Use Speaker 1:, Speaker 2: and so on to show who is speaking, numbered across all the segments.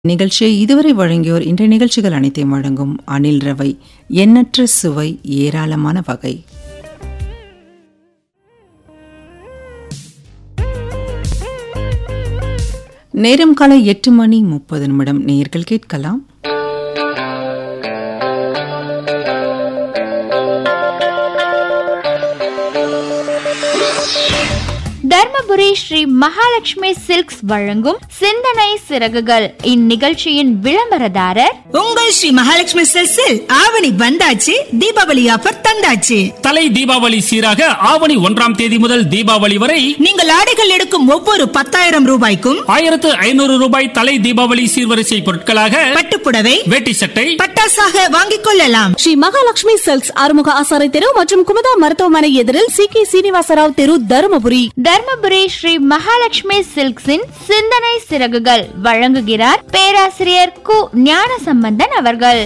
Speaker 1: நிகழ்ச்சியை இதுவரை வழங்கியோர் இன்றைய நிகழ்ச்சிகள் அனைத்தையும் வழங்கும் அனில் ரவை எண்ணற்ற சுவை ஏராளமான வகை நேரம் காலை எட்டு மணி முப்பது நிமிடம் நேர்கள் கேட்கலாம்
Speaker 2: தர்மபுரி ஸ்ரீ மகாலட்சுமி சில்க்ஸ் வழங்கும் சிந்தனை சிறகுகள் இந்நிகழ்ச்சியின் விளம்பரதாரர்
Speaker 3: உங்கள் ஸ்ரீ மகாலட்சுமி செல்ஸில் ஆவணி வந்தாச்சு தீபாவளி ஆஃபர் தந்தாச்சு
Speaker 4: தலை தீபாவளி சீராக ஆவணி ஒன்றாம் தேதி முதல் தீபாவளி வரை
Speaker 3: நீங்கள் ஆடைகள் எடுக்கும் ஒவ்வொரு பத்தாயிரம் ரூபாய்க்கும்
Speaker 4: ஆயிரத்து ஐநூறு ரூபாய் தலை தீபாவளி சீர்வரிசை பொருட்களாக
Speaker 3: பட்டுப்புடவை
Speaker 4: வேட்டி சட்டை
Speaker 3: பட்டாசாக வாங்கிக் கொள்ளலாம்
Speaker 5: ஸ்ரீ மகாலட்சுமி சில்க்ஸ் ஆறுமுக ஆசாரை தெரு மற்றும் குமுதா மருத்துவமனை எதிரில் சி கே சீனிவாசராவ் தெரு தருமபுரி
Speaker 2: தர்மபுரி ஸ்ரீ மகாலட்சுமி சில்க்ஸின் சிந்தனை சிறகுகள் வழங்குகிறார் பேராசிரியர் கு ஞானசம்பந்தன் அவர்கள்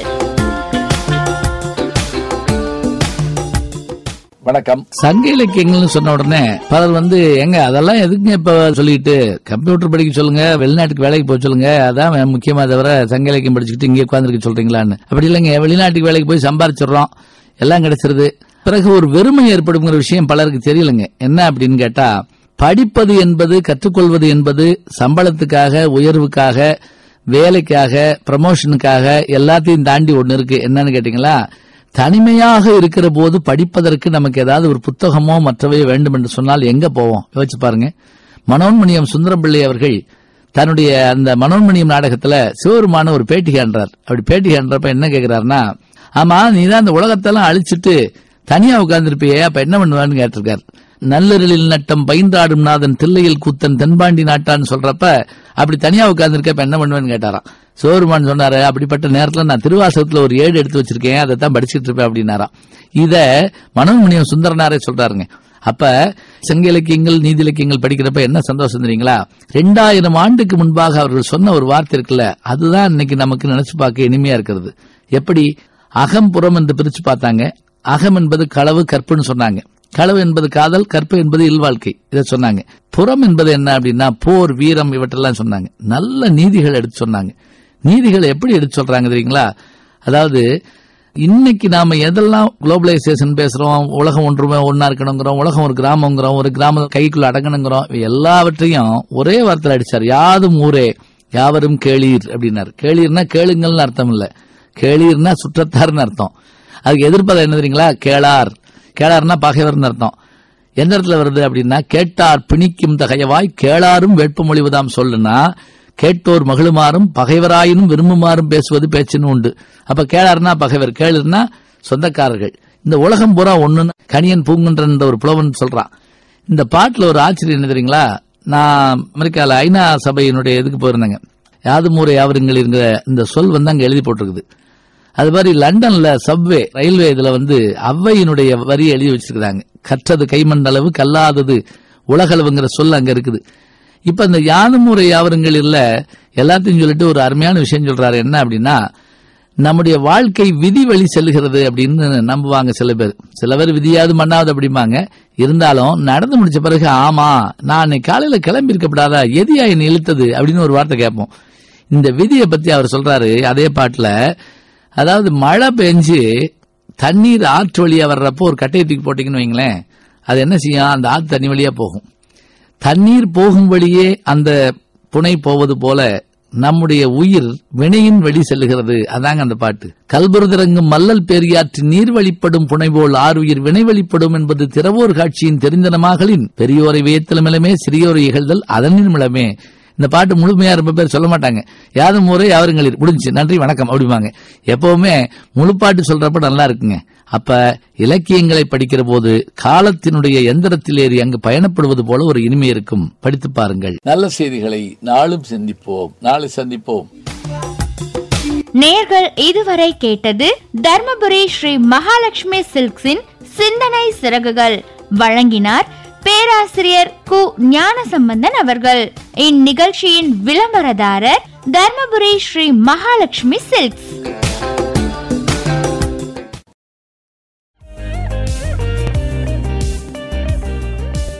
Speaker 6: வணக்கம் சங்க இலக்கியங்கள்னு சொன்ன உடனே பலர் வந்து எங்க அதெல்லாம் எதுக்குங்க இப்ப சொல்லிட்டு கம்ப்யூட்டர் படிக்க சொல்லுங்க வெளிநாட்டுக்கு வேலைக்கு போக சொல்லுங்க அதான் முக்கியமா தவிர சங்க இலக்கியம் படிச்சுக்கிட்டு இங்கே உட்காந்துருக்க சொல்றீங்களான்னு அப்படி இல்லைங்க வெளிநாட்டுக்கு வேலைக்கு போய் சம்பாரிச்சிடுறோம் எல்லாம் கிடைச்சிருது பிறகு ஒரு வெறுமை ஏற்படுங்கிற விஷயம் பலருக்கு தெரியலங்க என்ன அப்படின்னு கேட்டா படிப்பது என்பது கற்றுக்கொள்வது என்பது சம்பளத்துக்காக உயர்வுக்காக வேலைக்காக ப்ரமோஷனுக்காக எல்லாத்தையும் தாண்டி ஒன்னு இருக்கு என்னன்னு கேட்டீங்களா தனிமையாக இருக்கிற போது படிப்பதற்கு நமக்கு ஏதாவது ஒரு புத்தகமோ மற்றவையோ வேண்டும் என்று சொன்னால் எங்க போவோம் யோசிச்சு பாருங்க மனோன்மணியம் சுந்தரம் பிள்ளை அவர்கள் தன்னுடைய அந்த மனோன்மணியம் நாடகத்துல சிவருமான ஒரு பேட்டி காண்றார் அப்படி பேட்டி காண்றப்ப என்ன கேக்குறாருன்னா ஆமா நீ தான் அந்த உலகத்தெல்லாம் அழிச்சிட்டு தனியா உட்கார்ந்துருப்பியே அப்ப என்ன பண்ணுவான்னு கேட்டிருக்காரு நல்லரிலில் நட்டம் பயின்றாடும் நாதன் தில்லையில் கூத்தன் தென்பாண்டி நாட்டான்னு சொல்றப்ப அப்படி தனியா உட்கார்ந்துருக்க இப்ப என்ன பண்ணுவேன்னு கேட்டாராம் சிவருமான் சொன்னாரு அப்படிப்பட்ட நேரத்துல நான் திருவாசகத்துல ஒரு ஏடு எடுத்து வச்சிருக்கேன் அதை தான் படிச்சிட்டு இருப்பேன் அப்படின்னாராம் இத மனோன்மணியம் சுந்தரனாரே சொல்றாருங்க அப்ப சங்க இலக்கியங்கள் நீதி இலக்கியங்கள் படிக்கிறப்ப என்ன சந்தோஷம் தெரியுங்களா ரெண்டாயிரம் ஆண்டுக்கு முன்பாக அவர்கள் சொன்ன ஒரு வார்த்தை இருக்குல்ல அதுதான் இன்னைக்கு நமக்கு நினைச்சு பார்க்க இனிமையா இருக்கிறது எப்படி அகம் புறம் என்று பிரிச்சு பார்த்தாங்க அகம் என்பது களவு கற்புன்னு சொன்னாங்க களவு என்பது காதல் கற்பு என்பது இல்வாழ்க்கை இதை சொன்னாங்க புறம் என்பது என்ன அப்படின்னா போர் வீரம் இவற்றெல்லாம் சொன்னாங்க நல்ல நீதிகள் எடுத்து சொன்னாங்க நீதிகளை எப்படி எடுத்து சொல்றாங்க தெரியுங்களா அதாவது இன்னைக்கு நாம எதெல்லாம் குளோபலைசேஷன் பேசுறோம் உலகம் ஒன்றுமே ஒன்னா இருக்கணுங்கிறோம் உலகம் ஒரு கிராமங்கிறோம் ஒரு கிராமம் கைக்குள்ள அடங்கணுங்கிறோம் இவை எல்லாவற்றையும் ஒரே வார்த்தையில் அடிச்சார் யாதும் ஊரே யாவரும் கேளீர் அப்படின்னாரு கேளீர்னா கேளுங்கள்னு அர்த்தம் இல்ல கேளீர்னா சுற்றத்தார்னு அர்த்தம் அதுக்கு எதிர்ப்பதை என்ன தெரியுங்களா கேளார் கேளார்னா பகைவர்னு அர்த்தம் எந்த இடத்துல வருது அப்படின்னா கேட்டார் பிணிக்கும் தகையவாய் கேளாரும் வேட்புமொழிவதாம் சொல்லுனா கேட்டோர் மகிழுமாறும் பகைவராயினும் விரும்புமாறும் பேசுவது பேச்சுன்னு உண்டு அப்ப கேளார்னா பகைவர் கேளுன்னா சொந்தக்காரர்கள் இந்த உலகம் பூரா ஒண்ணுன்னு கணியன் பூங்குன்றன் ஒரு புலவன் சொல்றான் இந்த பாட்டுல ஒரு ஆச்சரியம் என்ன தெரியுங்களா நான் அமெரிக்கால ஐநா சபையினுடைய இதுக்கு போயிருந்தேங்க யாதுமூரை யாவருங்கள் என்கிற இந்த சொல் வந்து அங்க எழுதி போட்டிருக்குது அது மாதிரி லண்டன்ல சப்வே ரயில்வே இதுல வந்து அவ்வையினுடைய வரி எழுதி வச்சிருக்காங்க கற்றது கைமண்டளவு கல்லாதது உலகளவுங்கிற சொல் அங்க இருக்குது இப்ப இந்த யாதுமுறை யாவருங்கள் இல்ல எல்லாத்தையும் சொல்லிட்டு ஒரு அருமையான விஷயம் சொல்றாரு என்ன அப்படின்னா நம்முடைய வாழ்க்கை விதி வழி செல்லுகிறது அப்படின்னு நம்புவாங்க சில பேர் சில பேர் விதியாவது மண்ணாவது அப்படிம்பாங்க இருந்தாலும் நடந்து முடிச்ச பிறகு ஆமா நான் அன்னைக்கு காலையில கிளம்பி இருக்கப்படாதா எதியா என்னை இழுத்தது அப்படின்னு ஒரு வார்த்தை கேட்போம் இந்த விதியை பத்தி அவர் சொல்றாரு அதே பாட்டுல அதாவது மழை பெஞ்சு தண்ணீர் ஆற்று வழியா வர்றப்போ ஒரு கட்டையை தூக்கி போட்டீங்கன்னு வைங்களேன் அது என்ன செய்யும் அந்த ஆற்று தண்ணி வழியா போகும் தண்ணீர் போகும் வழியே அந்த புனை போவது போல நம்முடைய உயிர் வினையின் வழி செல்லுகிறது அதாங்க அந்த பாட்டு கல்புரதிறங்கும் மல்லல் பேரியாற்று நீர் வழிப்படும் புனை போல் ஆறுயிர் வினை வழிப்படும் என்பது திறவோர் காட்சியின் தெரிந்தனமாகலின் பெரியோரை வியத்தலமிலமே சிறியோரை இகழ்தல் அதனின் மிளமே இந்த பாட்டு முழுமையா ரொம்ப பேர் சொல்ல மாட்டாங்க யாரும் முறை யாருங்களில் முடிஞ்சு நன்றி வணக்கம் அப்படிம்பாங்க எப்பவுமே முழு பாட்டு சொல்றப்ப நல்லா இருக்குங்க அப்ப இலக்கியங்களை படிக்கிற போது காலத்தினுடைய எந்திரத்தில் ஏறி அங்கு பயணப்படுவது போல ஒரு இனிமை இருக்கும் படித்து பாருங்கள் நல்ல செய்திகளை நாளும் சிந்திப்போம் நாளை சந்திப்போம்
Speaker 2: நேர்கள் இதுவரை கேட்டது தர்மபுரி ஸ்ரீ மகாலட்சுமி சில்க்ஸின் சிந்தனை சிறகுகள் வழங்கினார் பேராசிரியர் கு ஞானசம்பந்தன் அவர்கள் இந்நிகழ்ச்சியின் விளம்பரதாரர் தர்மபுரி ஸ்ரீ மகாலட்சுமி சில்க்ஸ்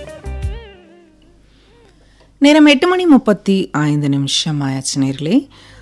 Speaker 1: நேரம் எட்டு மணி முப்பத்தி ஐந்து நிமிஷம் ஆயாச்சு நேர்களே